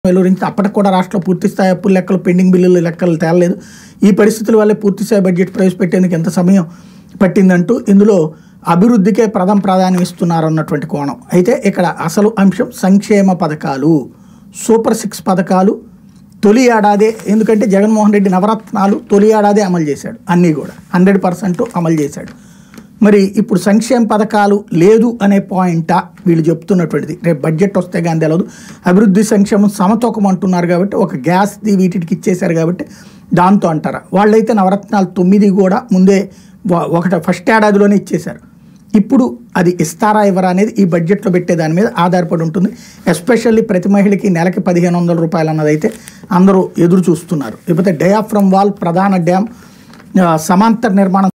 వెలువరించి అప్పటికి కూడా రాష్ట్రంలో పూర్తి స్థాయి అప్పుల లెక్కలు పెండింగ్ బిల్లుల లెక్కలు తేలలేదు ఈ పరిస్థితుల వల్లే పూర్తి స్థాయి బడ్జెట్ ప్రవేశపెట్టేందుకు ఎంత సమయం పట్టిందంటూ ఇందులో అభివృద్ధికే ప్రథమ ప్రాధాన్యం ఇస్తున్నారు అన్నటువంటి కోణం అయితే ఇక్కడ అసలు అంశం సంక్షేమ పథకాలు సూపర్ సిక్స్ పథకాలు తొలి ఏడాదే ఎందుకంటే జగన్మోహన్ రెడ్డి నవరత్నాలు తొలి ఏడాదే అమలు చేశాడు అన్నీ కూడా హండ్రెడ్ పర్సెంట్ అమలు చేశాడు మరి ఇప్పుడు సంక్షేమ పథకాలు లేదు అనే పాయింటా వీళ్ళు చెప్తున్నటువంటిది రేపు బడ్జెట్ వస్తే కానీ తెలియదు అభివృద్ధి సంక్షేమం సమతూకం అంటున్నారు కాబట్టి ఒక గ్యాస్ది వీటికి ఇచ్చేశారు కాబట్టి దాంతో అంటారా వాళ్ళైతే నవరత్నాలు తొమ్మిది కూడా ముందే వ- ఒకట ఫస్ట్ ఏడాదిలోనే ఇచ్చేశారు ఇప్పుడు అది ఇస్తారా ఇవ్వరా అనేది ఈ బడ్జెట్లో పెట్టే దాని మీద ఆధారపడి ఉంటుంది ఎస్పెషల్లీ ప్రతి మహిళకి నెలకి పదిహేను వందల రూపాయలు అన్నది అయితే అందరూ ఎదురు చూస్తున్నారు లేకపోతే డయాఫ్రమ్ వాల్ ప్రధాన డ్యామ్ ఆ, సమాంతర నిర్మాణం